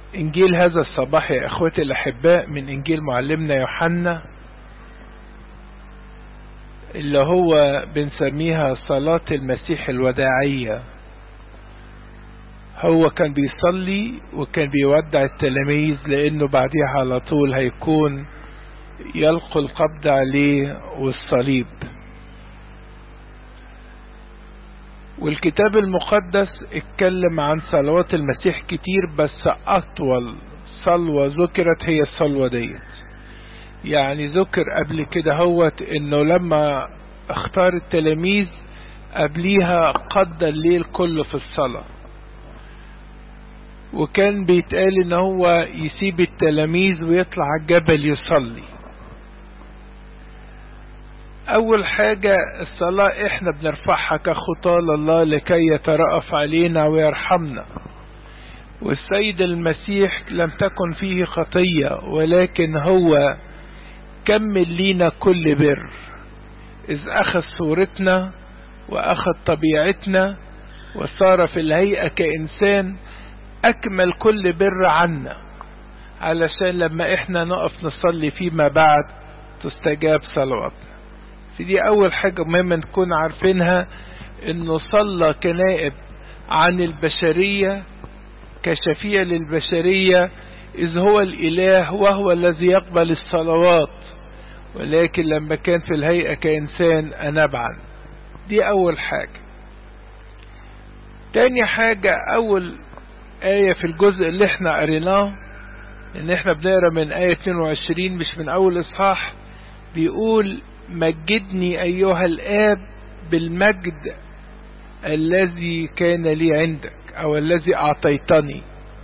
إنجيل هذا الصباح يا إخوتي الأحباء من إنجيل معلمنا يوحنا اللي هو بنسميها صلاة المسيح الوداعية هو كان بيصلي وكان بيودع التلاميذ لأنه بعديها على طول هيكون يلقوا القبض عليه والصليب والكتاب المقدس اتكلم عن صلوات المسيح كتير بس أطول صلوة ذكرت هي الصلوة ديت يعني ذكر قبل كده هوت انه لما اختار التلاميذ قبليها قضى الليل كله في الصلاة وكان بيتقال ان هو يسيب التلاميذ ويطلع الجبل يصلي اول حاجة الصلاة احنا بنرفعها كخطى لله لكي يترأف علينا ويرحمنا والسيد المسيح لم تكن فيه خطية ولكن هو كمل لينا كل بر إذ أخذ صورتنا وأخذ طبيعتنا وصار في الهيئة كإنسان أكمل كل بر عنا علشان لما إحنا نقف نصلي فيما بعد تستجاب صلواتنا دي أول حاجة مهمة نكون عارفينها إنه صلى كنائب عن البشرية كشفيع للبشرية إذ هو الإله وهو الذي يقبل الصلوات ولكن لما كان في الهيئة كإنسان أنبعا دي أول حاجة تاني حاجة أول آية في الجزء اللي احنا قريناه إن احنا بنقرا من آية 22 مش من أول إصحاح بيقول مجدني أيها الآب بالمجد الذي كان لي عندك أو الذي أعطيتني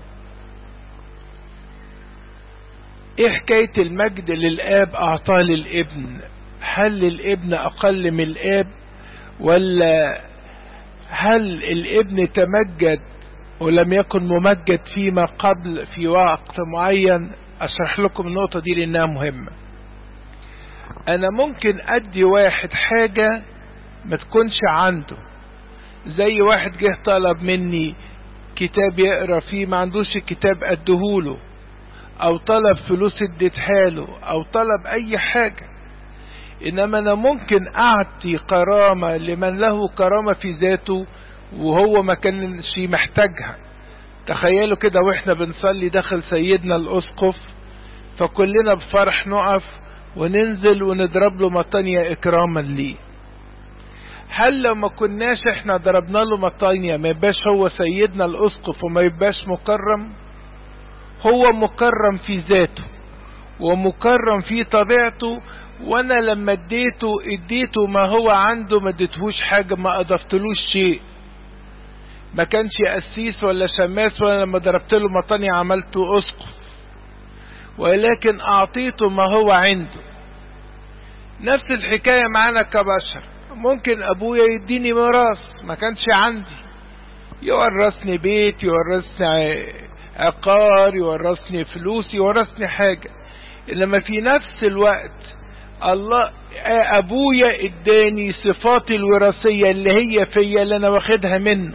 ايه حكاية المجد للآب أعطاه للابن هل الابن أقل من الآب ولا هل الابن تمجد ولم يكن ممجد فيما قبل في وقت معين أشرح لكم النقطة دي لأنها مهمة أنا ممكن أدي واحد حاجة ما تكونش عنده زي واحد جه طلب مني كتاب يقرا فيه ما عندوش الكتاب اديهوله او طلب فلوس اديتها له او طلب اي حاجة انما انا ممكن اعطي كرامة لمن له كرامة في ذاته وهو ما كانش محتاجها تخيلوا كده واحنا بنصلي داخل سيدنا الاسقف فكلنا بفرح نقف وننزل ونضرب له مطانية اكراما ليه هل لو ما كناش احنا ضربنا له مطانية ما يبقاش هو سيدنا الاسقف وما يبقاش مكرم هو مكرم في ذاته ومكرم في طبيعته وانا لما اديته اديته ما هو عنده ما اديتهوش حاجة ما اضفتلوش شيء ما كانش قسيس ولا شماس ولا لما ضربت له مطانية عملته اسقف ولكن اعطيته ما هو عنده نفس الحكاية معانا كبشر ممكن ابويا يديني ميراث ما كانش عندي يورثني بيت يورثني عقار يورثني فلوس يورثني حاجة انما في نفس الوقت الله ابويا اداني صفاتي الوراثية اللي هي فيا اللي انا واخدها منه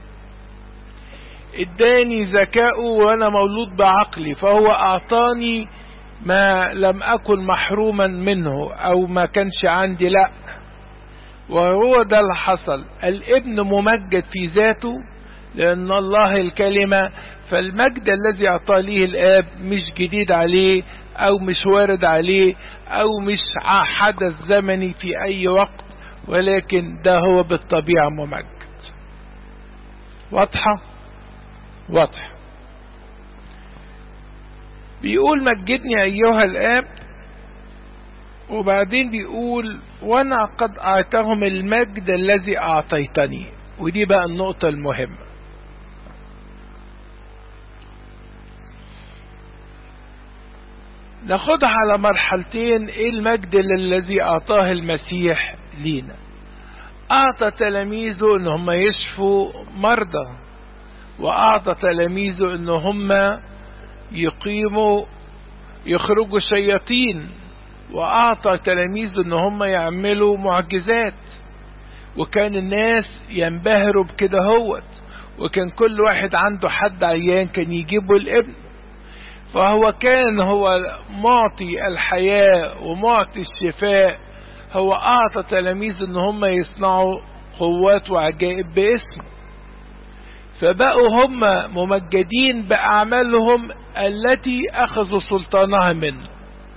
اداني ذكاؤه وانا مولود بعقلي فهو اعطاني ما لم اكن محروما منه او ما كانش عندي لا وهو ده اللي حصل الابن ممجد في ذاته لأن الله الكلمة فالمجد الذي أعطاه ليه الآب مش جديد عليه أو مش وارد عليه أو مش حدث زمني في أي وقت ولكن ده هو بالطبيعة ممجد واضحة واضحة بيقول مجدني أيها الآب وبعدين بيقول وانا قد اعطاهم المجد الذي اعطيتني ودي بقى النقطة المهمة ناخدها على مرحلتين ايه المجد الذي اعطاه المسيح لينا اعطى تلاميذه ان هم يشفوا مرضى واعطى تلاميذه ان هم يقيموا يخرجوا شياطين واعطى تلاميذه ان هم يعملوا معجزات وكان الناس ينبهروا بكده هوت وكان كل واحد عنده حد عيان كان يجيبه الابن فهو كان هو معطي الحياة ومعطي الشفاء هو أعطى تلاميذ إن هم يصنعوا قوات وعجائب باسمه فبقوا هم ممجدين بأعمالهم التي أخذوا سلطانها منه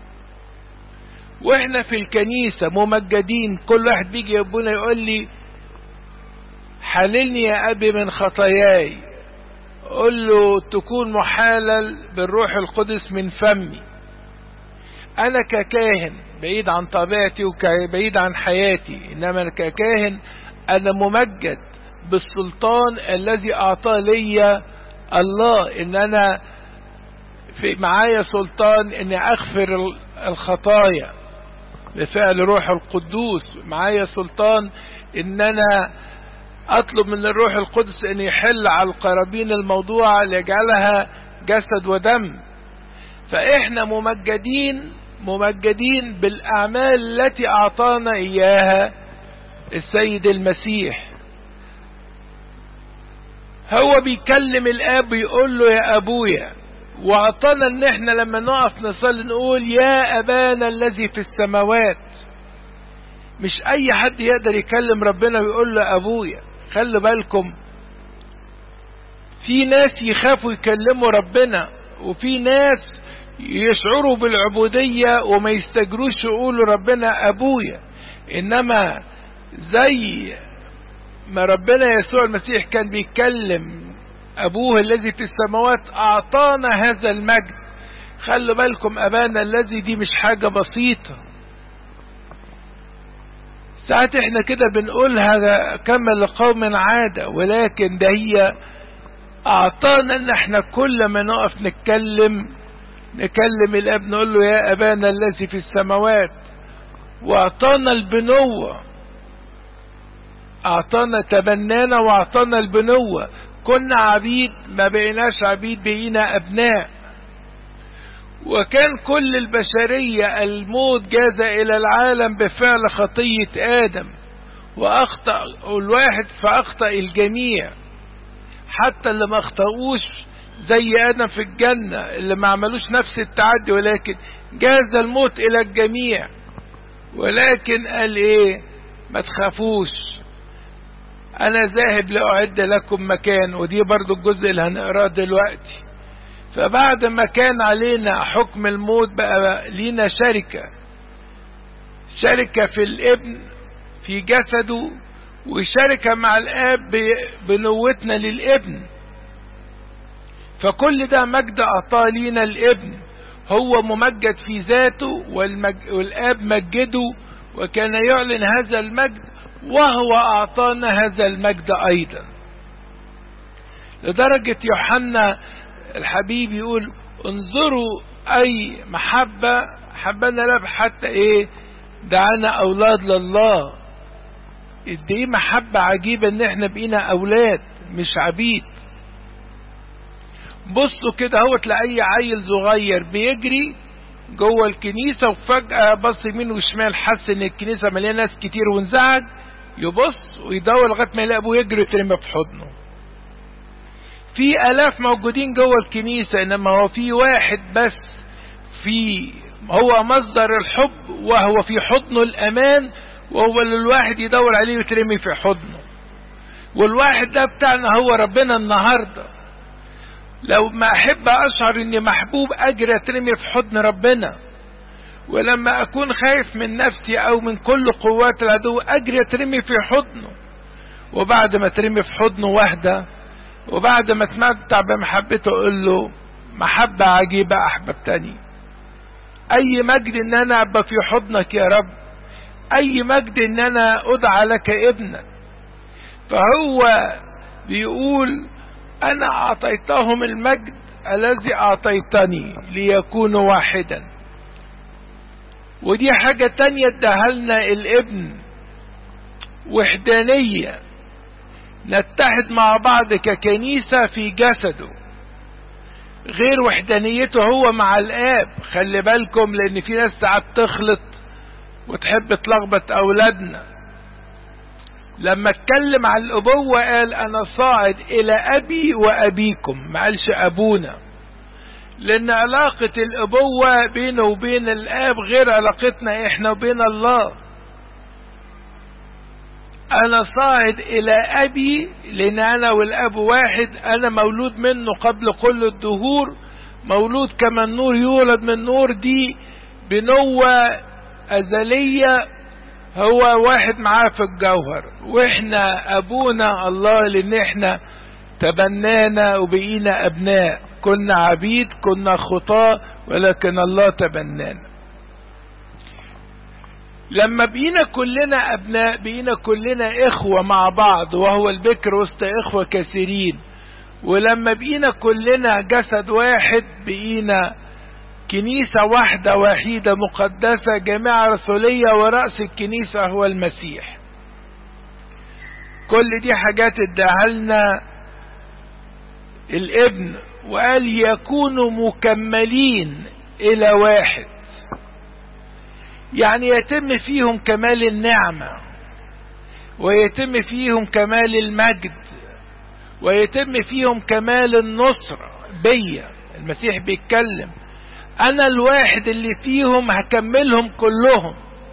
واحنا في الكنيسة ممجدين كل واحد بيجي يبونا يقول لي حللني يا أبي من خطاياي قل له تكون محالل بالروح القدس من فمي أنا ككاهن بعيد عن طبيعتي وبعيد عن حياتي إنما ككاهن أنا ممجد بالسلطان الذي أعطاه لي الله إن أنا في معايا سلطان إني أغفر الخطايا بفعل روح القدوس معايا سلطان إن أنا أطلب من الروح القدس أن يحل على القرابين الموضوعة ليجعلها جسد ودم فإحنا ممجدين ممجدين بالأعمال التي أعطانا إياها السيد المسيح هو بيكلم الاب ويقول له يا ابويا واعطانا ان احنا لما نقف نصلي نقول يا ابانا الذي في السماوات مش اي حد يقدر يكلم ربنا ويقول له ابويا خلي بالكم في ناس يخافوا يكلموا ربنا وفي ناس يشعروا بالعبودية وما يستجروش يقولوا ربنا ابويا انما زي ما ربنا يسوع المسيح كان بيتكلم أبوه الذي في السماوات أعطانا هذا المجد خلوا بالكم أبانا الذي دي مش حاجة بسيطة ساعات احنا كده بنقولها كما لقوم عادة ولكن ده هي أعطانا ان احنا كل ما نقف نتكلم نكلم الاب نقول له يا أبانا الذي في السماوات وأعطانا البنوة أعطانا تبنانا وأعطانا البنوة كنا عبيد ما بقيناش عبيد بقينا أبناء وكان كل البشرية الموت جاز إلى العالم بفعل خطية آدم وأخطأ الواحد فأخطأ الجميع حتى اللي ما اخطأوش زي آدم في الجنة اللي ما عملوش نفس التعدي ولكن جاز الموت إلى الجميع ولكن قال إيه ما تخافوش انا ذاهب لاعد لكم مكان ودي برضو الجزء اللي هنقراه دلوقتي فبعد ما كان علينا حكم الموت بقى لينا شركة شركة في الابن في جسده وشركة مع الاب بنوتنا للابن فكل ده مجد اعطاه لينا الابن هو ممجد في ذاته والمج... والاب مجده وكان يعلن هذا المجد وهو أعطانا هذا المجد أيضا لدرجة يوحنا الحبيب يقول انظروا أي محبة حبنا له حتى إيه دعانا أولاد لله دي محبة عجيبة إن إحنا بقينا أولاد مش عبيد بصوا كده هو تلاقي عيل صغير بيجري جوه الكنيسة وفجأة بص يمين وشمال حس ان الكنيسة مليانة ناس كتير وانزعج يبص ويدور لغايه ما يلاقي ابوه يجري يترمي في حضنه في الاف موجودين جوه الكنيسه انما هو في واحد بس في هو مصدر الحب وهو في حضنه الامان وهو اللي الواحد يدور عليه ويترمي في حضنه والواحد ده بتاعنا هو ربنا النهارده لو ما احب اشعر اني محبوب اجري اترمي في حضن ربنا ولما اكون خايف من نفسي او من كل قوات العدو اجري اترمي في حضنه وبعد ما ترمي في حضنه واحدة وبعد ما اتمتع بمحبته اقول له محبة عجيبة احببتني اي مجد ان انا ابقى في حضنك يا رب اي مجد ان انا ادعى لك ابنا فهو بيقول انا اعطيتهم المجد الذي اعطيتني ليكونوا واحدا ودي حاجة تانية اداها لنا الابن وحدانية نتحد مع بعض ككنيسة في جسده غير وحدانيته هو مع الاب خلي بالكم لان في ناس ساعات تخلط وتحب تلخبط اولادنا لما اتكلم عن الابوة قال انا صاعد الى ابي وابيكم ما قالش ابونا لان علاقة الابوة بينه وبين الاب غير علاقتنا احنا وبين الله انا صاعد الى ابي لان انا والاب واحد انا مولود منه قبل كل الدهور مولود كما النور يولد من نور دي بنوة ازلية هو واحد معاه في الجوهر واحنا ابونا الله لان احنا تبنانا وبقينا ابناء كنا عبيد كنا خطاة ولكن الله تبنانا لما بقينا كلنا ابناء بقينا كلنا اخوة مع بعض وهو البكر وسط اخوة كثيرين ولما بقينا كلنا جسد واحد بقينا كنيسة واحدة وحيدة مقدسة جامعة رسولية ورأس الكنيسة هو المسيح كل دي حاجات اداها لنا الابن وقال يكونوا مكملين الى واحد يعني يتم فيهم كمال النعمة ويتم فيهم كمال المجد ويتم فيهم كمال النصرة بيا المسيح بيتكلم انا الواحد اللي فيهم هكملهم كلهم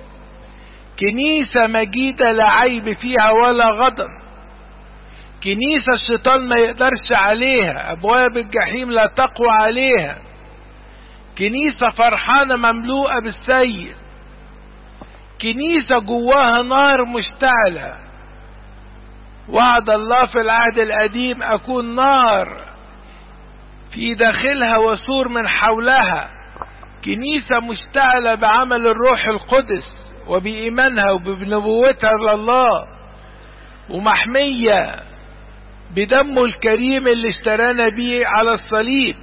كنيسة مجيدة لا عيب فيها ولا غدر كنيسة الشيطان ما يقدرش عليها ابواب الجحيم لا تقوى عليها كنيسة فرحانة مملوءة بالسيد كنيسة جواها نار مشتعلة وعد الله في العهد القديم أكون نار في داخلها وسور من حولها كنيسة مشتعلة بعمل الروح القدس وبإيمانها وبنبوتها لله ومحمية بدمه الكريم اللي اشترانا بيه على الصليب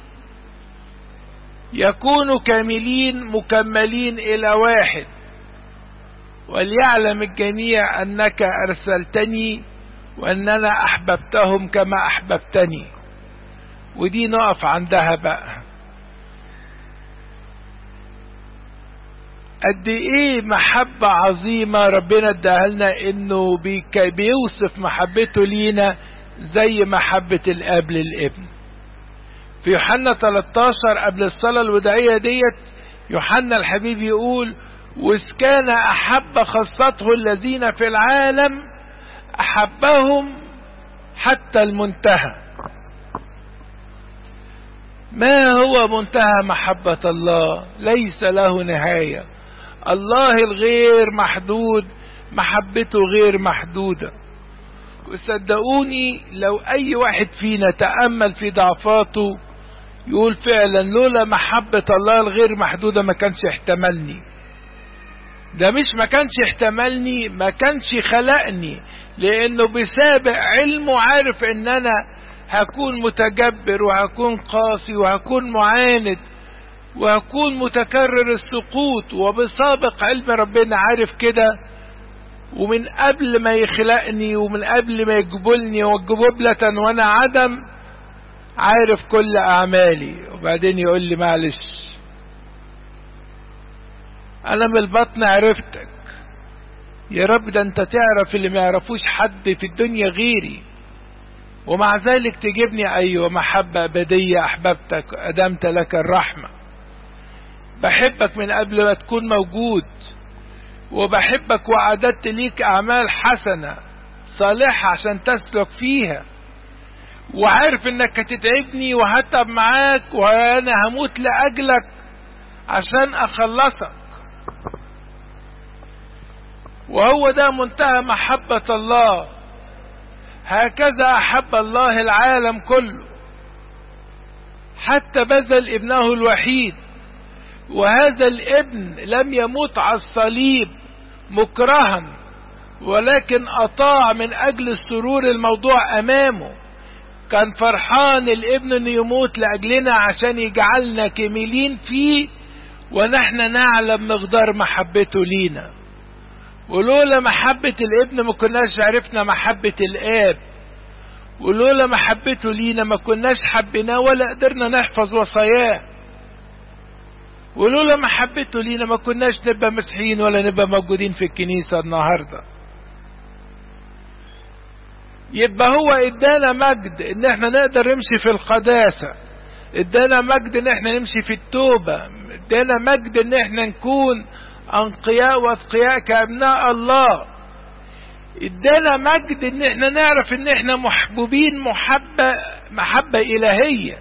يكونوا كاملين مكملين إلى واحد وليعلم الجميع أنك أرسلتني وأننا أحببتهم كما أحببتني ودي نقف عندها بقى قد ايه محبة عظيمة ربنا اداها لنا انه بيوصف محبته لينا زي محبة الاب للابن في يوحنا 13 قبل الصلاة الوداعية ديت يوحنا الحبيب يقول وإذ كان أحب خاصته الذين في العالم أحبهم حتى المنتهى ما هو منتهى محبة الله ليس له نهاية الله الغير محدود محبته غير محدودة وصدقوني لو أي واحد فينا تأمل في ضعفاته يقول فعلا لولا محبة الله الغير محدودة ما كانش احتملني ده مش ما كانش احتملني ما كانش خلقني لانه بسابق علمه عارف ان انا هكون متجبر وهكون قاسي وهكون معاند وهكون متكرر السقوط وبسابق علم ربنا عارف كده ومن قبل ما يخلقني ومن قبل ما يجبلني وجبلة وانا عدم عارف كل اعمالي وبعدين يقول لي معلش انا من البطن عرفتك يا رب ده انت تعرف اللي ما يعرفوش حد في الدنيا غيري ومع ذلك تجيبني ايوه محبة ابدية احببتك ادمت لك الرحمة بحبك من قبل ما تكون موجود وبحبك وعددت ليك اعمال حسنة صالحة عشان تسلك فيها وعارف انك هتتعبني وهتعب معاك وانا هموت لاجلك عشان اخلصك وهو ده منتهى محبة الله هكذا أحب الله العالم كله حتى بذل ابنه الوحيد وهذا الابن لم يموت على الصليب مكرها ولكن أطاع من أجل السرور الموضوع أمامه كان فرحان الابن انه يموت لأجلنا عشان يجعلنا كميلين فيه ونحن نعلم مقدار محبته لينا ولولا محبة الابن ما كناش عرفنا محبة الاب ولولا محبته لينا ما كناش حبيناه ولا قدرنا نحفظ وصاياه ولولا محبته لينا ما كناش نبقى مسيحيين ولا نبقى موجودين في الكنيسة النهاردة يبقى هو ادانا مجد ان احنا نقدر نمشي في القداسة ادانا مجد ان احنا نمشي في التوبة ادانا مجد ان احنا نكون انقياء واتقياء كابناء الله ادانا مجد ان احنا نعرف ان احنا محبوبين محبة محبة الهية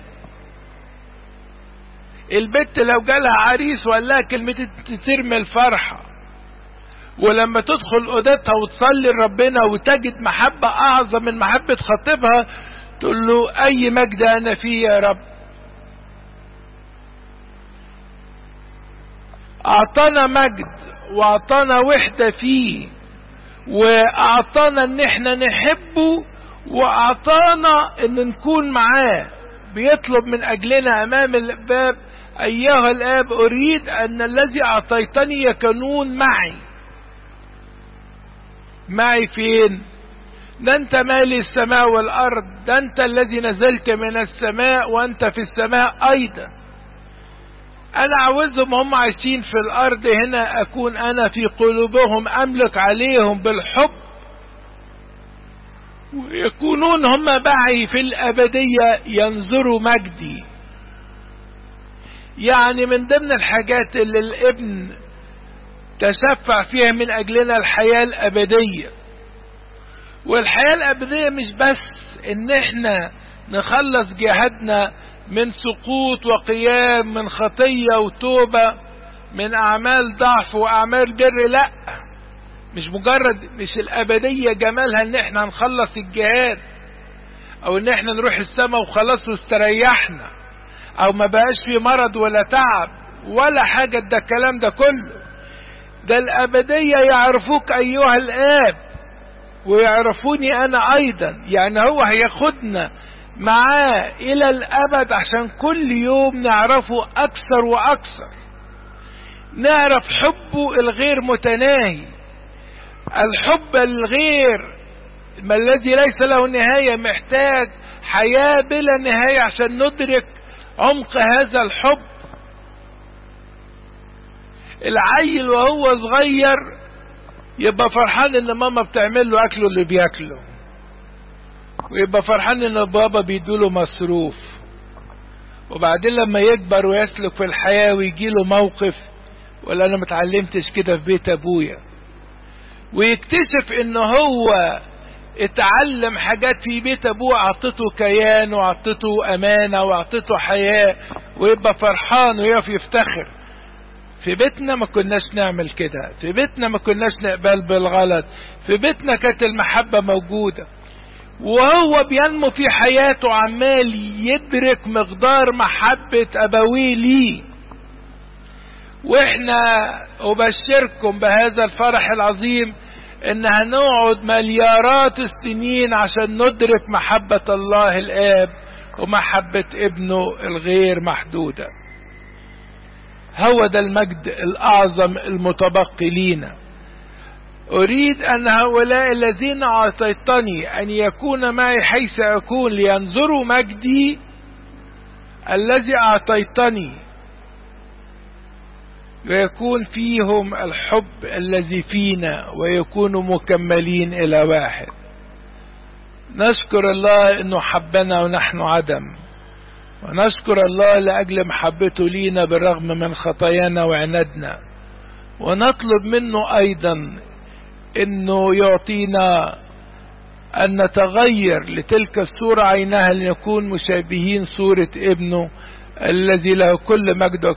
البت لو جالها عريس وقال لها كلمتين ترمي الفرحة ولما تدخل اوضتها وتصلي لربنا وتجد محبة اعظم من محبة خطيبها تقول له اي مجد انا فيه يا رب اعطانا مجد واعطانا وحدة فيه واعطانا ان احنا نحبه واعطانا ان نكون معاه بيطلب من اجلنا امام الباب ايها الاب اريد ان الذي اعطيتني يكونون معي معي فين ده انت مالي السماء والارض ده انت الذي نزلت من السماء وانت في السماء ايضا انا عاوزهم هم عايشين في الارض هنا اكون انا في قلوبهم املك عليهم بالحب ويكونون هم معي في الابدية ينظروا مجدي يعني من ضمن الحاجات اللي الابن تشفع فيها من اجلنا الحياة الابدية والحياة الابدية مش بس ان احنا نخلص جهادنا من سقوط وقيام من خطية وتوبة من اعمال ضعف واعمال بر لا مش مجرد مش الابدية جمالها ان احنا نخلص الجهاد او ان احنا نروح السماء وخلاص واستريحنا او ما بقاش في مرض ولا تعب ولا حاجة ده الكلام ده كله ده الابدية يعرفوك ايها الاب ويعرفوني انا ايضا يعني هو هياخدنا معاه الى الابد عشان كل يوم نعرفه اكثر واكثر نعرف حبه الغير متناهي الحب الغير ما الذي ليس له نهاية محتاج حياة بلا نهاية عشان ندرك عمق هذا الحب العيل وهو صغير يبقى فرحان ان ماما بتعمل له اكله اللي بياكله ويبقى فرحان ان بابا بيدوله مصروف وبعدين لما يكبر ويسلك في الحياة ويجيله موقف ولا انا متعلمتش كده في بيت ابويا ويكتشف ان هو اتعلم حاجات في بيت ابوه اعطته كيان واعطته امانة واعطته حياة ويبقى فرحان ويقف يفتخر في بيتنا ما كناش نعمل كده في بيتنا ما كناش نقبل بالغلط في بيتنا كانت المحبة موجودة وهو بينمو في حياته عمال يدرك مقدار محبة ابويه ليه واحنا ابشركم بهذا الفرح العظيم ان هنقعد مليارات السنين عشان ندرك محبة الله الاب ومحبة ابنه الغير محدودة هو ده المجد الاعظم المتبقي لينا اريد ان هؤلاء الذين اعطيتني ان يكون معي حيث اكون لينظروا مجدي الذي اعطيتني ويكون فيهم الحب الذي فينا ويكونوا مكملين الى واحد نشكر الله انه حبنا ونحن عدم ونشكر الله لاجل محبته لينا بالرغم من خطايانا وعنادنا ونطلب منه ايضا انه يعطينا ان نتغير لتلك الصورة عينها لنكون مشابهين صورة ابنه الذي له كل مجد